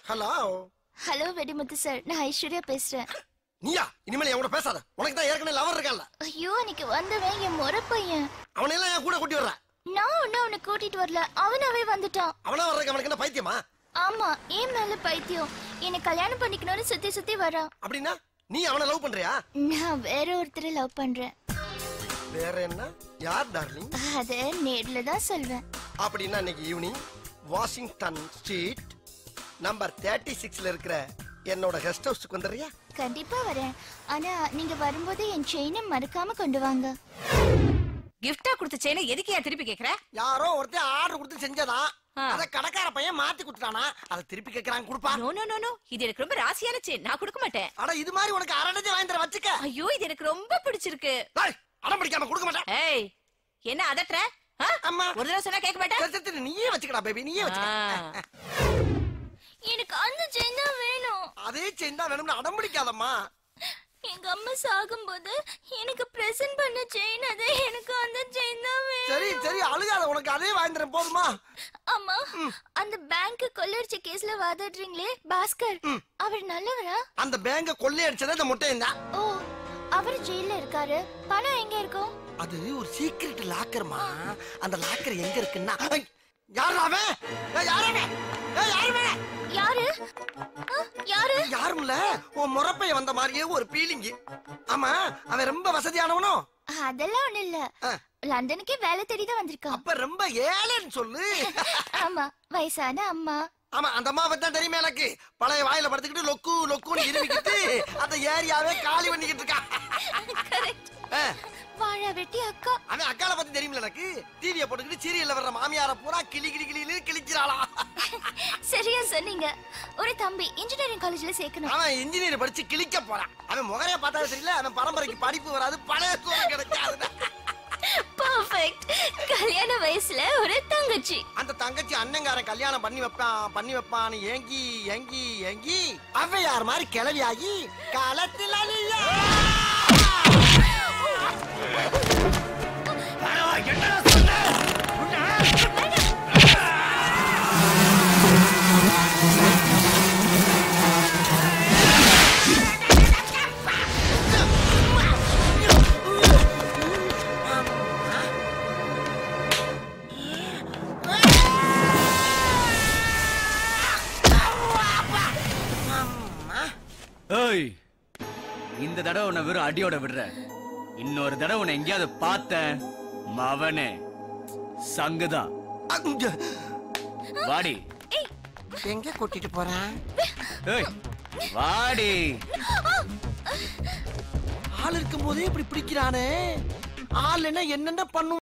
Hello hello Vedimuthu sir நான் ஐஸ்வர்யா பேசுறேன் நீயா இனிமேல் என் கூட பேசாத உனக்கு தான் ஏற்கனவே லவர் இருக்கான்ல ஐயோ அன்னைக்கு வந்தவன் என் முறை பையன் அவனையெல்லாம் என் கூட கூட்டி வர்ற நான் ஒன்னும் அவனை கூட்டிட்டு வரல அவனாவே வந்துட்டான் அவனா வர்றதுக்கு அவனுக்கு என்ன பைத்தியமா ஆமா ஏன் மேல பைத்தியம் என்னை கல்யாணம் பண்ணிக்கணும்னு சுத்தி சுத்தி வரான் அப்படின்னா நீ அவனை லவ் பண்றியா நான் வேற ஒருத்தரை லவ் பண்றேன் வேற என்ன யார் டார்லிங் அத நேர்ல தான் சொல்வேன் அப்படின்னா இன்னைக்கு evening Washington street number thirty சிக்ஸ்ல இருக்கிற என்னோட கெஸ்ட் ஹவுஸ்க்கு வந்துடுறியா கண்டிப்பா வரேன் ஆனா நீங்க வரும்போது என் செயினை மறக்காம கொண்டு வாங்க கிஃப்டா கொடுத்த செயினை எதுக்கு ஏன் திருப்பி கேக்குற யாரோ ஒருத்தன் ஆர்டர் கொடுத்து செஞ்சதான் ஆ. அத கடைக்கார பையன் மாத்தி கொடுத்துட்டானா அதை திருப்பி கேக்குறாங்க கொடுப்பா நோ நோ நோ நோ இது எனக்கு ரொம்ப ராசியான செயின் நான் கொடுக்க மாட்டேன் அட இது மாதிரி உனக்கு அரடஞ்சு வாங்கி தர வச்சுக்க ஐயோ இது எனக்கு ரொம்ப பிடிச்சிருக்கு டேய், அடம் பிடிக்காம கொடுக்க மாட்டேன் ஏய் என்ன அதட்டுற ஆ? அம்மா ஒரு தடவை சொன்னா கேட்க மாட்டேன் சரி, சரி, சரி, நீயே வச்சுக்கடா பேபி நீயே வச்சுக்க எனக்கு அந்த செயின் தான் வேணும் அதே செயின் தான் வேணும்னு அடம் பிடிக்காதம்மா எங்க அம்மா சாகும்போது எனக்கு பிரசன்ட் பண்ண செயின் அதே எனக்கு அந்த செயின் தான் சரி வேணும் சரி அழுகாத உனக்கு அதே வாங்கி தரேன் போதுமா அம்மா அந்த பேங்க் கொள்ளடிச்ச கேஸ்ல வாதாடுறீங்களே பாஸ்கர் அவர் நல்லவரா அந்த பேங்க கொள்ளையடிச்சதே இந்த முட்டையும் தான் ஓ அவர் ஜெயில இருக்காரு பணம் எங்க இருக்கும் அது ஒரு சீக்ரெட் லாக்கர்மா அந்த லாக்கர் எங்க இருக்குன்னா ஐ, யாரு அவன் ஏய், யாரு அவன் ஏய், யாரு அவன்? யாரு ஆ, யாரு யாரும் இல்ல உன் முறப்பைய வந்த மாதிரியே ஒரு பீலிங் ஆமா அவன் ரொம்ப வசதியானவனோ அதெல்லாம் ஒண்ணு இல்ல ஆ. லண்டனுக்கே வேலை தேடி தான் வந்திருக்கான் அப்ப ரொம்ப ஏழைன்னு சொல்லு ஆமா வயசான அம்மா ஆமா அந்த அம்மா பத்தி தான் தெரியுமே எனக்கு பழைய வாயில படுத்துக்கிட்டு லொக்கு லொக்குன்னு இருவிக்கிட்டு அந்த ஏரியாவே காலி பண்ணிக்கிட்டு இருக்கான் கரெக்ட் ஆ, வாழ வெட்டி அக்கா அவன் அக்கால பத்தி தெரியுமில்ல எனக்கு டிவிய போட்டுக்கிட்டு சீரியல்ல வர்ற மாமியார பூரா கிளி கிளி கிளின்னு கிழிக்கிறாளாம் சரியா சொன்னீங்க ஒரு தம்பி இன்ஜினியரிங் காலேஜ்ல சேர்க்கணும் அவன் இன்ஜினியர் படிச்சு கிழிக்க போறான் அவன் முகரைய பார்த்தாலும் தெரியல அவன் பரம்பரைக்கு படிப்பு வராது பழைய சோறு கிடைக்காது பர்ஃபெக்ட் கல்யாண வயசுல ஒரு தங்கச்சி அந்த தங்கச்சி அண்ணங்காரன் கல்யாணம் பண்ணி வைப்பான் பண்ணி வைப்பான்னு ஏங்கி ஏங்கி ஏங்கி அவ்வையார் மாதிரி கிளவியாகி காலத்தில் அழியா ஏய் இந்த தடவை உன்னை வெறும் அடியோட விடுற இன்னொரு தடவை உன்னை எங்கேயாவது பார்த்தேன் மவனே சங்குதான் வாடி எங்க கூட்டிட்டு போறான் ஏய் வாடி ஆள் இருக்கும் போதே இப்படி பிடிக்கிறானே ஆள் என்ன என்னென்ன பண்ணும்